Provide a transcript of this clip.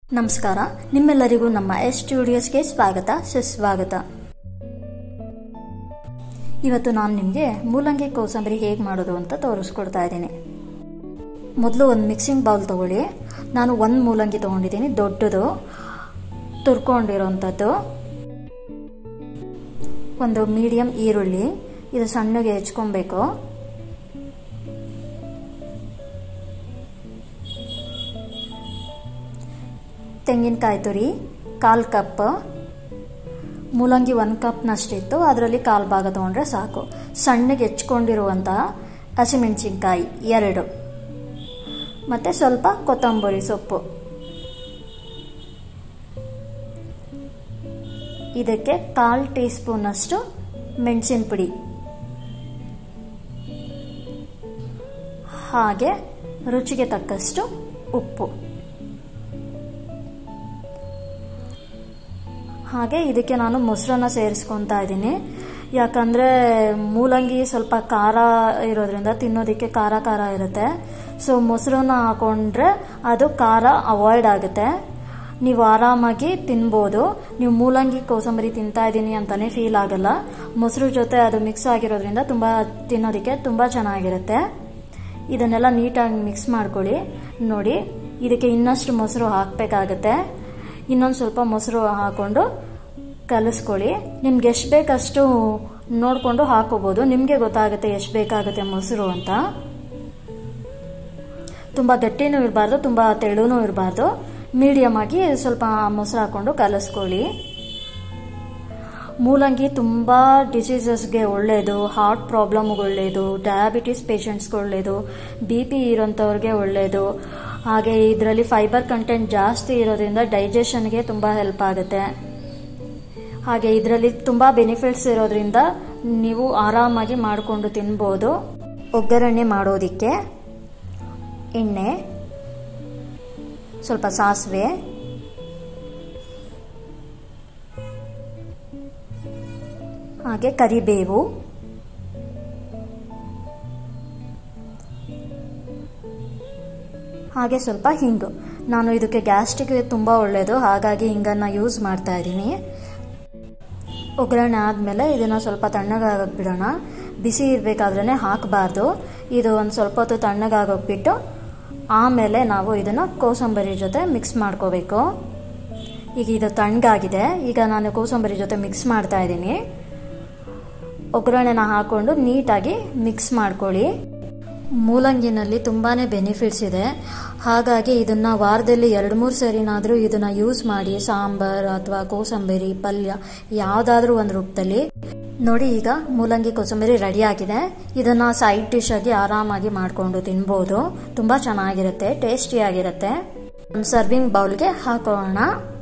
ನಮಸ್ಕಾರ ನಿಮ್ಮೆಲ್ಲರಿಗೂ ನಮ್ಮ ಎಸ್ ಸ್ಟುಡಿಯೋಸ್ಗೆ ಸ್ವಾಗತ ಸುಸ್ವಾಗತ ಇವತ್ತು ನಾನು ನಿಮಗೆ ಮೂಲಂಗಿ ಕೋಸಂಬರಿ ಹೇಗೆ ಮಾಡೋದು ಅಂತ ತೋರಿಸ್ಕೊಡ್ತಾ ಇದ್ದೀನಿ ಮೊದಲು ಒಂದು ಮಿಕ್ಸಿಂಗ್ ಬೌಲ್ ತೊಗೊಳ್ಳಿ ನಾನು ಒಂದು ಮೂಲಂಗಿ ತೊಗೊಂಡಿದ್ದೀನಿ ದೊಡ್ಡದು ತುರ್ಕೊಂಡಿರೋಂಥದ್ದು ಒಂದು ಮೀಡಿಯಮ್ ಈರುಳ್ಳಿ ಇದು ಸಣ್ಣಗೆ ಹೆಚ್ಕೊಬೇಕು ತೆಂಗಿನಕಾಯಿ ತುರಿ ಕಾಲು ಕಪ್ ಮೂಲಂಗಿ ಒಂದು ಕಪ್ನಷ್ಟಿತ್ತು ಅದರಲ್ಲಿ ಕಾಲು ಭಾಗ ತೊಗೊಂಡ್ರೆ ಸಾಕು ಸಣ್ಣಗೆ ಹೆಚ್ಕೊಂಡಿರುವಂತಹ ಹಸಿಮೆಣಸಿನ್ಕಾಯಿ ಎರಡು ಮತ್ತು ಸ್ವಲ್ಪ ಕೊತ್ತಂಬರಿ ಸೊಪ್ಪು ಇದಕ್ಕೆ ಕಾಲು ಟೀ ಸ್ಪೂನಷ್ಟು ಮೆಣಸಿನ ಪುಡಿ ಹಾಗೆ ರುಚಿಗೆ ತಕ್ಕಷ್ಟು ಉಪ್ಪು ಹಾಗೆ ಇದಕ್ಕೆ ನಾನು ಮೊಸರನ್ನ ಸೇರಿಸ್ಕೊತಾ ಇದ್ದೀನಿ ಯಾಕಂದರೆ ಮೂಲಂಗಿ ಸ್ವಲ್ಪ ಖಾರ ಇರೋದ್ರಿಂದ ತಿನ್ನೋದಕ್ಕೆ ಖಾರ ಖಾರ ಇರುತ್ತೆ ಸೊ ಮೊಸರನ್ನ ಹಾಕೊಂಡ್ರೆ ಅದು ಖಾರ ಅವಾಯ್ಡ್ ಆಗುತ್ತೆ ನೀವು ಆರಾಮಾಗಿ ತಿನ್ಬೋದು ನೀವು ಮೂಲಂಗಿ ಕೋಸಂಬರಿ ತಿಂತಾ ಇದ್ದೀನಿ ಅಂತಲೇ ಫೀಲ್ ಆಗಲ್ಲ ಮೊಸರು ಜೊತೆ ಅದು ಮಿಕ್ಸ್ ಆಗಿರೋದ್ರಿಂದ ತುಂಬ ತಿನ್ನೋದಕ್ಕೆ ತುಂಬ ಚೆನ್ನಾಗಿರುತ್ತೆ ಇದನ್ನೆಲ್ಲ ನೀಟಾಗಿ ಮಿಕ್ಸ್ ಮಾಡ್ಕೊಳ್ಳಿ ನೋಡಿ ಇದಕ್ಕೆ ಇನ್ನಷ್ಟು ಮೊಸರು ಹಾಕಬೇಕಾಗತ್ತೆ ಇನ್ನೊಂದು ಸ್ವಲ್ಪ ಮೊಸರು ಹಾಕ್ಕೊಂಡು ಕಲಿಸ್ಕೊಳ್ಳಿ ನಿಮ್ಗೆ ಎಷ್ಟು ಬೇಕಷ್ಟು ನೋಡಿಕೊಂಡು ಹಾಕೋಬೋದು ನಿಮಗೆ ಗೊತ್ತಾಗುತ್ತೆ ಎಷ್ಟು ಬೇಕಾಗುತ್ತೆ ಮೊಸರು ಅಂತ ತುಂಬ ಗಟ್ಟಿನೂ ಇರಬಾರ್ದು ತುಂಬ ತೆಳುನೂ ಇರಬಾರ್ದು ಮೀಡಿಯಮ್ ಆಗಿ ಸ್ವಲ್ಪ ಮೊಸರು ಹಾಕ್ಕೊಂಡು ಕಲಿಸ್ಕೊಳ್ಳಿ ಮೂಲಂಗಿ ತುಂಬ ಡಿಸೀಸಸ್ಗೆ ಒಳ್ಳೆಯದು ಹಾರ್ಟ್ ಪ್ರಾಬ್ಲಮ್ಗೆ ಒಳ್ಳೆಯದು ಡಯಾಬಿಟಿಸ್ ಪೇಷಂಟ್ಸ್ಗೆ ಒಳ್ಳೆಯದು ಬಿ ಪಿ ಇರೋಂಥವ್ರಿಗೆ ಒಳ್ಳೆಯದು ಹಾಗೆ ಇದರಲ್ಲಿ ಫೈಬರ್ ಕಂಟೆಂಟ್ ಜಾಸ್ತಿ ಇರೋದ್ರಿಂದ ಡೈಜೆಷನ್ಗೆ ತುಂಬ ಹೆಲ್ಪ್ ಆಗುತ್ತೆ ಹಾಗೆ ಇದರಲ್ಲಿ ತುಂಬ ಬೆನಿಫಿಟ್ಸ್ ಇರೋದ್ರಿಂದ ನೀವು ಆರಾಮಾಗಿ ಮಾಡಿಕೊಂಡು ತಿನ್ಬೋದು ಒಗ್ಗರಣೆ ಮಾಡೋದಕ್ಕೆ ಎಣ್ಣೆ ಸ್ವಲ್ಪ ಸಾಸಿವೆ ಹಾಗೆ ಕರಿಬೇವು ಹಾಗೆ ಸ್ವಲ್ಪ ಹಿಂಗು ನಾನು ಇದಕ್ಕೆ ಗ್ಯಾಸ್ಟ್ರಿಕ್ಗೆ ತುಂಬ ಒಳ್ಳೆಯದು ಹಾಗಾಗಿ ಹಿಂಗನ್ನು ಯೂಸ್ ಮಾಡ್ತಾ ಇದ್ದೀನಿ ಒಗ್ಗರಣೆ ಆದಮೇಲೆ ಇದನ್ನು ಸ್ವಲ್ಪ ತಣ್ಣಗಾಗೋಕೆ ಬಿಡೋಣ ಬಿಸಿ ಇರಬೇಕಾದ್ರೇ ಹಾಕಬಾರ್ದು ಇದು ಒಂದು ಸ್ವಲ್ಪ ಹೊತ್ತು ತಣ್ಣಗಾಗೋಗ್ಬಿಟ್ಟು ಆಮೇಲೆ ನಾವು ಇದನ್ನು ಕೋಸಂಬರಿ ಜೊತೆ ಮಿಕ್ಸ್ ಮಾಡ್ಕೋಬೇಕು ಈಗ ಇದು ತಣ್ಣಗಾಗಿದೆ ಈಗ ನಾನು ಕೋಸಂಬರಿ ಜೊತೆ ಮಿಕ್ಸ್ ಮಾಡ್ತಾ ಇದ್ದೀನಿ ಒಗ್ಗರಣೆನ ಹಾಕ್ಕೊಂಡು ನೀಟಾಗಿ ಮಿಕ್ಸ್ ಮಾಡ್ಕೊಳ್ಳಿ ಮೂಲಂಗಿನಲ್ಲಿ ತುಂಬಾ ಬೆನಿಫಿಟ್ಸ್ ಇದೆ ಹಾಗಾಗಿ ಇದನ್ನು ವಾರದಲ್ಲಿ ಎರಡು ಮೂರು ಸರಿನಾದರೂ ಇದನ್ನು ಯೂಸ್ ಮಾಡಿ ಸಾಂಬಾರ್ ಅಥವಾ ಕೋಸಂಬರಿ ಪಲ್ಯ ಯಾವುದಾದ್ರೂ ಒಂದು ರೂಪದಲ್ಲಿ ನೋಡಿ ಈಗ ಮೂಲಂಗಿ ಕೋಸಂಬರಿ ರೆಡಿ ಆಗಿದೆ ಇದನ್ನು ಸೈಡ್ ಡಿಶ್ ಆಗಿ ಆರಾಮಾಗಿ ಮಾಡಿಕೊಂಡು ತಿನ್ಬೋದು ತುಂಬ ಚೆನ್ನಾಗಿರುತ್ತೆ ಟೇಸ್ಟಿಯಾಗಿರುತ್ತೆ ಸರ್ವಿಂಗ್ ಬೌಲ್ಗೆ ಹಾಕೋಣ